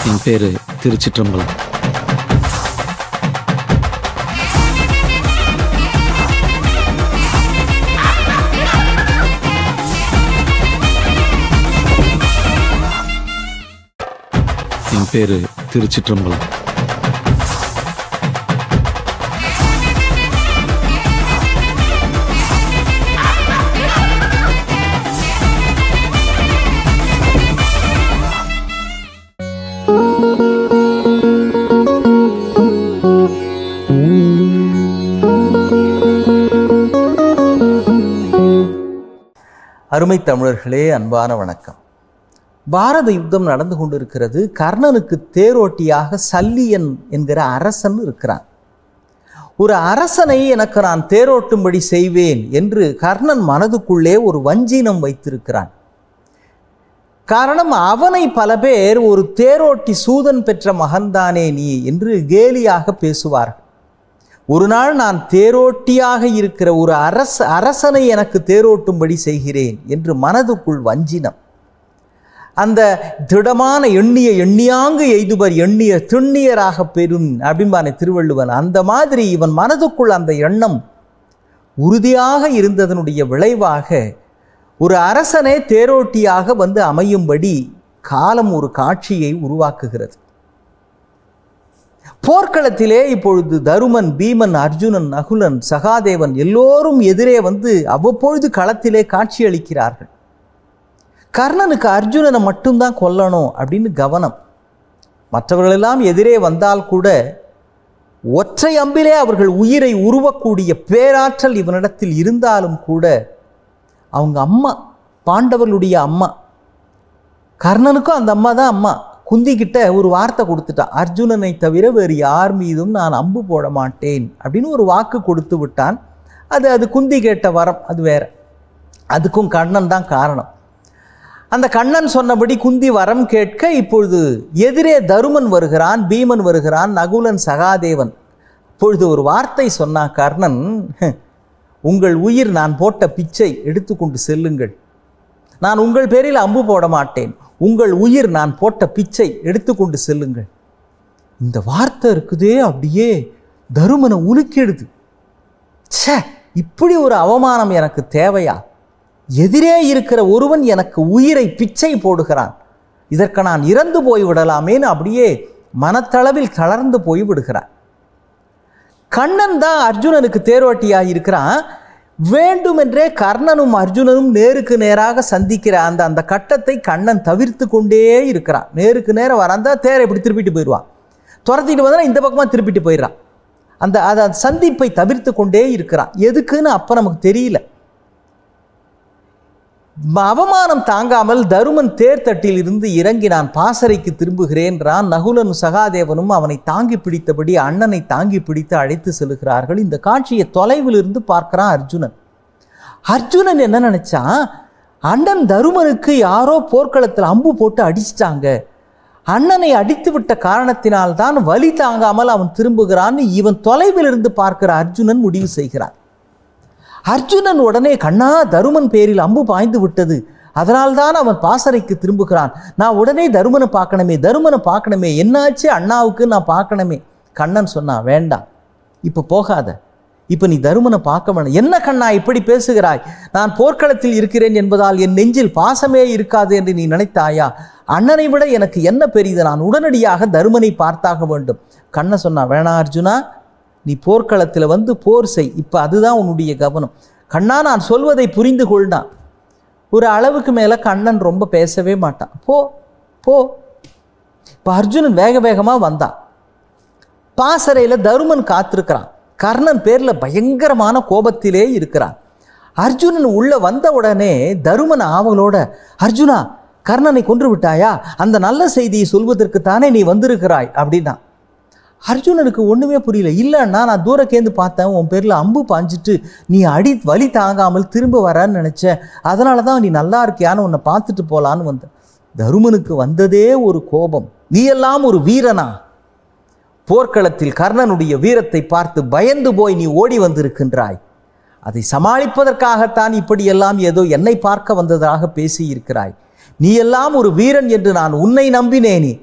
என் பேர் திருச்சிற்றம்பலம் என் பேர் திருச்சிற்றம்பலம் அருமை தமிழர்களே அன்பான வணக்கம் பாரத யுத்தம் நடந்து கொண்டிருக்கிறது கர்ணனுக்கு தேரோட்டியாக சல்லியன் என்கிற அரசன் இருக்கிறான் ஒரு அரசனை எனக்கு நான் தேரோட்டும்படி செய்வேன் என்று கர்ணன் மனதுக்குள்ளே ஒரு வஞ்சீனம் வைத்திருக்கிறான் காரணம் அவனை பல பேர் ஒரு தேரோட்டி சூதன் பெற்ற மகன்தானே நீ என்று கேலியாக பேசுவார்கள் ஒரு நாள் நான் தேரோட்டியாக இருக்கிற ஒரு அரச அரசனை எனக்கு தேரோட்டும்படி செய்கிறேன் என்று மனதுக்குள் வஞ்சினம் அந்த திடமான எண்ணிய எண்ணியாங்கு எய்துவர் எண்ணிய திண்ணியராக பெறும் அப்படிம்பானே திருவள்ளுவன் அந்த மாதிரி இவன் மனதுக்குள் அந்த எண்ணம் உறுதியாக இருந்ததனுடைய விளைவாக ஒரு அரசனே தேரோட்டியாக வந்து அமையும்படி காலம் ஒரு காட்சியை உருவாக்குகிறது போர்க்களத்திலே இப்பொழுது தருமன் பீமன் அர்ஜுனன் நகுலன் சகாதேவன் எல்லோரும் எதிரே வந்து அவ்வப்பொழுது களத்திலே காட்சியளிக்கிறார்கள் கர்ணனுக்கு அர்ஜுனனை மட்டும்தான் கொல்லணும் அப்படின்னு கவனம் மற்றவர்களெல்லாம் எதிரே வந்தால் கூட ஒற்றை அம்பிலே அவர்கள் உயிரை உருவக்கூடிய பேராற்றல் இவனிடத்தில் இருந்தாலும் கூட அவங்க அம்மா பாண்டவர்களுடைய அம்மா கர்ணனுக்கும் அந்த அம்மா தான் அம்மா குந்திக்கிட்ட ஒரு வார்த்தை கொடுத்துட்டான் அர்ஜுனனை தவிர வேறு யார் மீதும் நான் அம்பு போட மாட்டேன் அப்படின்னு ஒரு வாக்கு கொடுத்து விட்டான் அது அது குந்தி கேட்ட வரம் அது வேற அதுக்கும் கண்ணன் தான் காரணம் அந்த கண்ணன் சொன்னபடி குந்தி வரம் கேட்க இப்பொழுது எதிரே தருமன் வருகிறான் பீமன் வருகிறான் நகுலன் சகாதேவன் இப்பொழுது ஒரு வார்த்தை சொன்னான் கர்ணன் உங்கள் உயிர் நான் போட்ட பிச்சை எடுத்துக்கொண்டு செல்லுங்கள் நான் உங்கள் பேரில் அம்பு போட மாட்டேன் உங்கள் உயிர் நான் போட்ட பிச்சை எடுத்துக்கொண்டு செல்லுங்கள் இந்த வார்த்தை இருக்குதே அப்படியே தருமனை உலுக்கிடுது ச்சே இப்படி ஒரு அவமானம் எனக்கு தேவையா எதிரே இருக்கிற ஒருவன் எனக்கு உயிரை பிச்சை போடுகிறான் இதற்கு நான் இறந்து போய் விடலாமேன்னு அப்படியே மனத்தளவில் தளர்ந்து போய் விடுகிறான் கண்ணன் தான் அர்ஜுனனுக்கு தேரோட்டியாக இருக்கிறான் வேண்டுமென்றே கர்ணனும் அர்ஜுனனும் நேருக்கு நேராக சந்திக்கிற அந்த அந்த கட்டத்தை கண்ணன் தவிர்த்து கொண்டே இருக்கிறான் நேருக்கு நேரம் வராந்தா தேரை இப்படி திருப்பிட்டு போயிடுவான் துரத்திட்டு வந்தா இந்த பக்கமாக திருப்பிட்டு போயிடுறான் அந்த அதை சந்திப்பை தவிர்த்து கொண்டே இருக்கிறான் எதுக்குன்னு அப்போ நமக்கு தெரியல அவமானம் தாங்காமல் தருமன் தேர்தட்டில் இருந்து இறங்கி நான் பாசறைக்கு திரும்புகிறேன்றான் நகுலனும் சகாதேவனும் அவனை தாங்கி பிடித்தபடி அண்ணனை தாங்கி பிடித்து அழைத்து செல்கிறார்கள் இந்த காட்சியை தொலைவில் இருந்து பார்க்கிறான் அர்ஜுனன் அர்ஜுனன் என்ன நினைச்சான் அண்ணன் தருமனுக்கு யாரோ போர்க்களத்தில் அம்பு போட்டு அடிச்சிட்டாங்க அண்ணனை அடித்து விட்ட காரணத்தினால்தான் வலி தாங்காமல் அவன் திரும்புகிறான்னு இவன் தொலைவில் இருந்து பார்க்கிற அர்ஜுனன் முடிவு செய்கிறான் அர்ஜுனன் உடனே கண்ணா தருமன் பேரில் அம்பு பாய்ந்து விட்டது அதனால்தான் அவன் பாசறைக்கு திரும்புகிறான் நான் உடனே தருமனை பார்க்கணுமே தருமனை பார்க்கணுமே என்னாச்சு அண்ணாவுக்கு நான் பார்க்கணுமே கண்ணன் சொன்னான் வேண்டாம் இப்போ போகாத இப்போ நீ தருமனை பார்க்க வேண்டாம் என்ன கண்ணா இப்படி பேசுகிறாய் நான் போர்க்களத்தில் இருக்கிறேன் என்பதால் என் நெஞ்சில் பாசமே இருக்காது என்று நீ நினைத்தாயா அண்ணனை விட எனக்கு என்ன பெரியது நான் உடனடியாக தருமனை பார்த்தாக வேண்டும் கண்ணன் சொன்னா வேணா அர்ஜுனா நீ போர்க்களத்தில் வந்து போர் செய் இப்போ அதுதான் உன்னுடைய கவனம் கண்ணா நான் சொல்வதை புரிந்து கொள்டான் ஒரு அளவுக்கு மேலே கண்ணன் ரொம்ப பேசவே மாட்டான் போ போ இப்போ அர்ஜுனன் வேக வேகமாக வந்தான் பாசறையில் தருமன் காத்திருக்கிறான் கர்ணன் பேரில் பயங்கரமான கோபத்திலே இருக்கிறான் அர்ஜுனன் உள்ள வந்த உடனே தருமன் ஆவலோட அர்ஜுனா கர்ணனை கொன்று விட்டாயா அந்த நல்ல செய்தியை சொல்வதற்கு தானே நீ வந்திருக்கிறாய் அப்படின்னா அர்ஜுனனுக்கு ஒன்றுமே புரியல இல்லைன்னா நான் தூரக்கேந்து பார்த்தேன் உன் பேரில் அம்பு பாஞ்சிட்டு நீ அடி வலி தாங்காமல் திரும்ப வரன்னு நினச்சேன் அதனால தான் நீ நல்லா இருக்கியான்னு உன்னை பார்த்துட்டு போகலான்னு வந்தேன் தருமனுக்கு வந்ததே ஒரு கோபம் நீ எல்லாம் ஒரு வீரனா போர்க்களத்தில் கர்ணனுடைய வீரத்தை பார்த்து பயந்து போய் நீ ஓடி வந்திருக்கின்றாய் அதை சமாளிப்பதற்காகத்தான் இப்படியெல்லாம் ஏதோ என்னை பார்க்க வந்ததாக பேசியிருக்கிறாய் நீ எல்லாம் ஒரு வீரன் என்று நான் உன்னை நம்பினேனே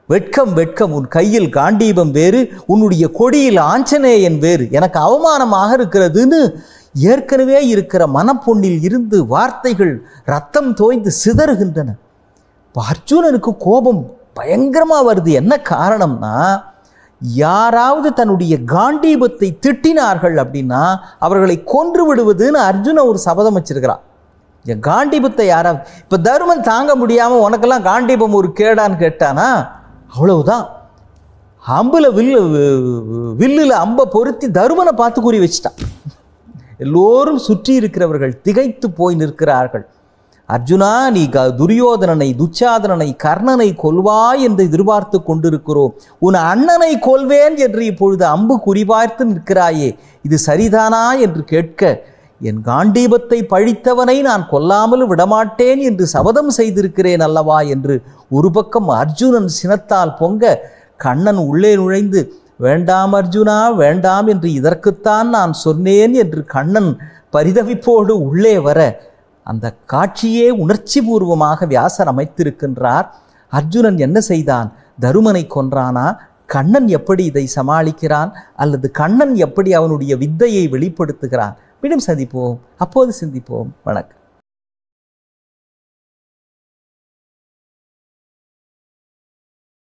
வெட்கம் வெட்கம் உன் கையில் காண்டீபம் வேறு உன்னுடைய கொடியில் ஆஞ்சநேயன் வேறு எனக்கு அவமானமாக இருக்கிறதுன்னு ஏற்கனவே இருக்கிற மனப்பொன்னில் இருந்து வார்த்தைகள் ரத்தம் தோய்ந்து சிதறுகின்றன இப்போ அர்ஜுனனுக்கு கோபம் பயங்கரமாக வருது என்ன காரணம்னா யாராவது தன்னுடைய காண்டீபத்தை திட்டினார்கள் அப்படின்னா அவர்களை கொன்று விடுவதுன்னு அர்ஜுன ஒரு சபதம் வச்சிருக்கிறான் என் காண்டீபத்தை யாராவது இப்போ தருமன் தாங்க முடியாமல் உனக்கெல்லாம் காண்டீபம் ஒரு கேடான்னு கேட்டானா அவ்வளவுதான் அம்பில் வில்லு வில்லில் அம்பை பொருத்தி தருமனை பார்த்து குறி வச்சிட்டான் எல்லோரும் சுற்றி இருக்கிறவர்கள் திகைத்து போய் நிற்கிறார்கள் அர்ஜுனா நீ க துரியோதனனை துச்சாதனனை கர்ணனை கொல்வாய் என்று எதிர்பார்த்து கொண்டிருக்கிறோம் உன் அண்ணனை கொல்வேன் என்று இப்பொழுது அம்பு குறிபார்த்து நிற்கிறாயே இது சரிதானா என்று கேட்க என் காண்டீபத்தை பழித்தவனை நான் கொல்லாமல் விடமாட்டேன் என்று சபதம் செய்திருக்கிறேன் அல்லவா என்று ஒரு பக்கம் அர்ஜுனன் சினத்தால் பொங்க கண்ணன் உள்ளே நுழைந்து வேண்டாம் அர்ஜுனா வேண்டாம் என்று இதற்குத்தான் நான் சொன்னேன் என்று கண்ணன் பரிதவிப்போடு உள்ளே வர அந்த காட்சியே உணர்ச்சி பூர்வமாக வியாசர் அமைத்திருக்கின்றார் அர்ஜுனன் என்ன செய்தான் தருமனை கொன்றானா கண்ணன் எப்படி இதை சமாளிக்கிறான் அல்லது கண்ணன் எப்படி அவனுடைய வித்தையை வெளிப்படுத்துகிறான் மீண்டும் சந்திப்போம் அப்போது சிந்திப்போம் வணக்கம்